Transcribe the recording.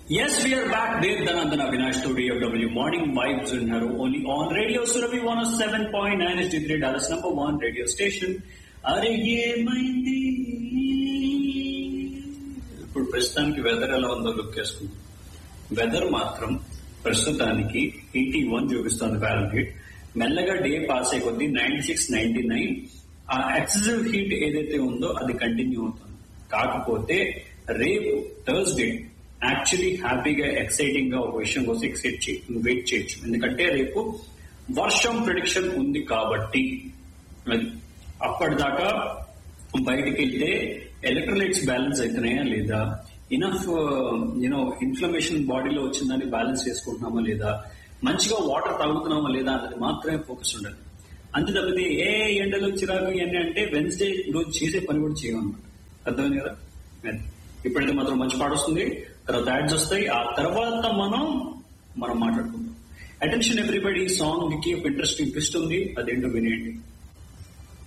Yes, we are back. Dave Dhanandan Avinash to DFW Morning Vibes in her only on Radio Surabhi 107.9 HD3 Dallas number one radio station. అరే ఏమైంది ఇప్పుడు ప్రస్తుతానికి weather ఎలా ఉందో look చేసుకుందాం weather మాత్రం ప్రస్తుతానికి ఎయిటీ వన్ చూపిస్తుంది ఫారెన్హీట్ మెల్లగా డే పాస్ అయ్యే కొద్దీ నైన్టీ సిక్స్ నైన్టీ నైన్ ఆ ఎక్సెసివ్ హీట్ ఏదైతే ఉందో అది కంటిన్యూ అవుతుంది కాకపోతే రేపు థర్స్డే యాక్చువల్లీ హ్యాపీగా ఎక్సైటింగ్ గా ఒక విషయం కోసం ఎక్సైట్ చేయ వెయిట్ చేయొచ్చు ఎందుకంటే రేపు వర్షం ప్రిడిక్షన్ ఉంది కాబట్టి అది అప్పటిదాకా బయటికి వెళ్తే ఎలక్ట్రోలైట్స్ బ్యాలెన్స్ అవుతున్నాయా లేదా ఇనఫ్ యూనో ఇన్ఫ్లమేషన్ బాడీలో వచ్చిందని బ్యాలెన్స్ చేసుకుంటున్నామా లేదా మంచిగా వాటర్ తాగుతున్నామా లేదా అన్నది మాత్రమే ఫోకస్ ఉండాలి అంతే తప్పితే ఏ ఎండలో చిరాకు ఇవన్నీ అంటే వెన్స్డే రోజు చేసే పని కూడా చేయమన్నమాట అర్థమైంది కదా అది. ఇప్పుడైతే మాత్రం మంచి పాట వస్తుంది తర్వాత యాడ్స్ వస్తాయి ఆ తర్వాత మనం మనం మాట్లాడుకుందాం అటెన్షన్ ఎవ్రీబడి సాంగ్ కి ఒక ఇంట్రెస్టింగ్ ట్విస్ట్ ఉంది అదేంటో వినేయండి